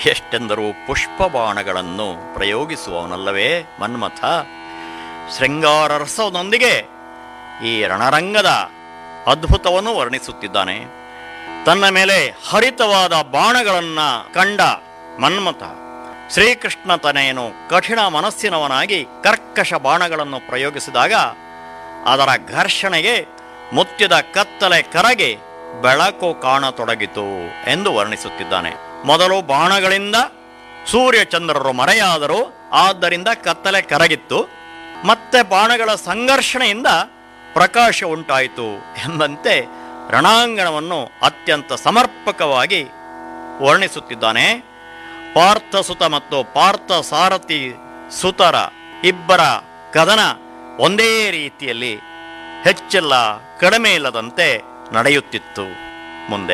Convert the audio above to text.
ಎಷ್ಟೆಂದರೂ ಪುಷ್ಪಬಾಣಗಳನ್ನು ಪ್ರಯೋಗಿಸುವವನಲ್ಲವೇ ಮನ್ಮಥ ಶೃಂಗಾರ ರಸದೊಂದಿಗೆ ಈ ರಣರಂಗದ ಅದ್ಭುತವನ್ನು ವರ್ಣಿಸುತ್ತಿದ್ದಾನೆ ತನ್ನ ಮೇಲೆ ಹರಿತವಾದ ಬಾಣಗಳನ್ನು ಕಂಡ ಮನ್ಮಥ ಶ್ರೀಕೃಷ್ಣ ತನೆಯನ್ನು ಕಠಿಣ ಮನಸ್ಸಿನವನಾಗಿ ಕರ್ಕಶ ಬಾಣಗಳನ್ನು ಪ್ರಯೋಗಿಸಿದಾಗ ಅದರ ಘರ್ಷಣೆಗೆ ಮುತ್ತಿದ ಕತ್ತಲೆ ಕರಗಿ ಬೆಳಕು ಕಾಣತೊಡಗಿತು ಎಂದು ವರ್ಣಿಸುತ್ತಿದ್ದಾನೆ ಮೊದಲು ಬಾಣಗಳಿಂದ ಸೂರ್ಯಚಂದ್ರರು ಮರೆಯಾದರು ಆದ್ದರಿಂದ ಕತ್ತಲೆ ಕರಗಿತ್ತು ಮತ್ತೆ ಬಾಣಗಳ ಸಂಘರ್ಷಣೆಯಿಂದ ಪ್ರಕಾಶ ಉಂಟಾಯಿತು ಎಂಬಂತೆ ರಣಾಂಗಣವನ್ನು ಅತ್ಯಂತ ಸಮರ್ಪಕವಾಗಿ ವರ್ಣಿಸುತ್ತಿದ್ದಾನೆ ಪಾರ್ಥಸುತ ಮತ್ತು ಪಾರ್ಥ ಸಾರಥಿ ಸುತರ ಇಬ್ಬರ ಕದನ ಒಂದೇ ರೀತಿಯಲ್ಲಿ ಹೆಚ್ಚಿಲ್ಲ ಕಡಿಮೆ ಇಲ್ಲದಂತೆ ನಡೆಯುತ್ತಿತ್ತು ಮುಂದೆ